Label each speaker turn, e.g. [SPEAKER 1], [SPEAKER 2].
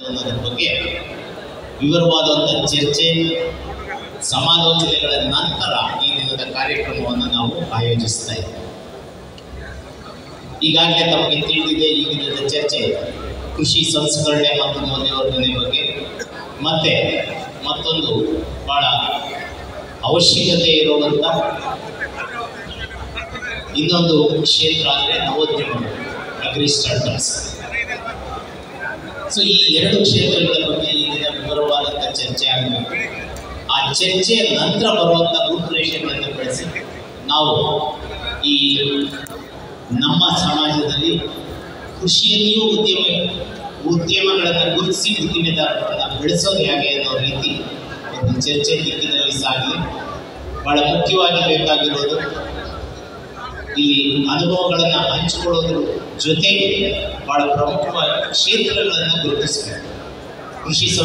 [SPEAKER 1] ಅನ್ನೋದ್ರ ಬಗ್ಗೆ ವಿವರವಾದಂಥ ಚರ್ಚೆ ಸಮಾಲೋಚನೆಗಳ ನಂತರ ಈ ದಿನದ ಕಾರ್ಯಕ್ರಮವನ್ನು ನಾವು ಆಯೋಜಿಸ್ತಾ ಇದ್ದೇವೆ ಈಗಾಗಲೇ ತಮಗೆ ತಿಳಿದಿದೆ ಈ ದಿನದ ಚರ್ಚೆ ಕೃಷಿ ಸಂಸ್ಕರಣೆ ಮತ್ತು ಮೌಲ್ಯವರ್ಧನೆ ಬಗ್ಗೆ ಮತ್ತೆ ಮತ್ತೊಂದು ಬಹಳ ಅವಶ್ಯಕತೆ ಇರುವಂಥ ಇನ್ನೊಂದು ಕ್ಷೇತ್ರ ಅಂದರೆ ನವೋದ್ಯಮಗಳು ಅಗ್ರಿ ಸ್ಟಾರ್ಟಪ್ಸ್ ಸೊ ಈ ಎರಡು ಕ್ಷೇತ್ರಗಳ ಬಗ್ಗೆ ಈ ದಿನ ವಿವರವಾದಂಥ ಚರ್ಚೆ ಆಗಬೇಕು ಆ ಚರ್ಚೆಯ ನಂತರ ಬರುವಂಥ ರೂಪುರೇಷೆಗಳನ್ನು ಬೆಳೆಸಿ ನಾವು ಈ ನಮ್ಮ ಸಮಾಜದಲ್ಲಿ ಕೃಷಿಯಲ್ಲಿಯೂ ಉದ್ಯಮ ಉದ್ಯಮಗಳನ್ನು ಗುರುತಿಸಿ ಉದ್ದಿಮೆದಾರರನ್ನು ಬೆಳೆಸೋದು ಹೇಗೆ ಅನ್ನೋ ರೀತಿ ಒಂದು ಚರ್ಚೆ ದಿಕ್ಕಿನಲ್ಲಿ ಸಾಗಲಿ ಬಹಳ ಮುಖ್ಯವಾಗಿ ಬೇಕಾಗಿರೋದು ಇಲ್ಲಿ ಅನುಭವಗಳನ್ನು ಹಂಚಿಕೊಳ್ಳೋದ್ರ ಜೊತೆಗೆ ಬಹಳ ಪ್ರಮುಖವಾಗಿ ಕ್ಷೇತ್ರಗಳನ್ನು ಗುರುತಿಸಬೇಕು ಕೃಷಿ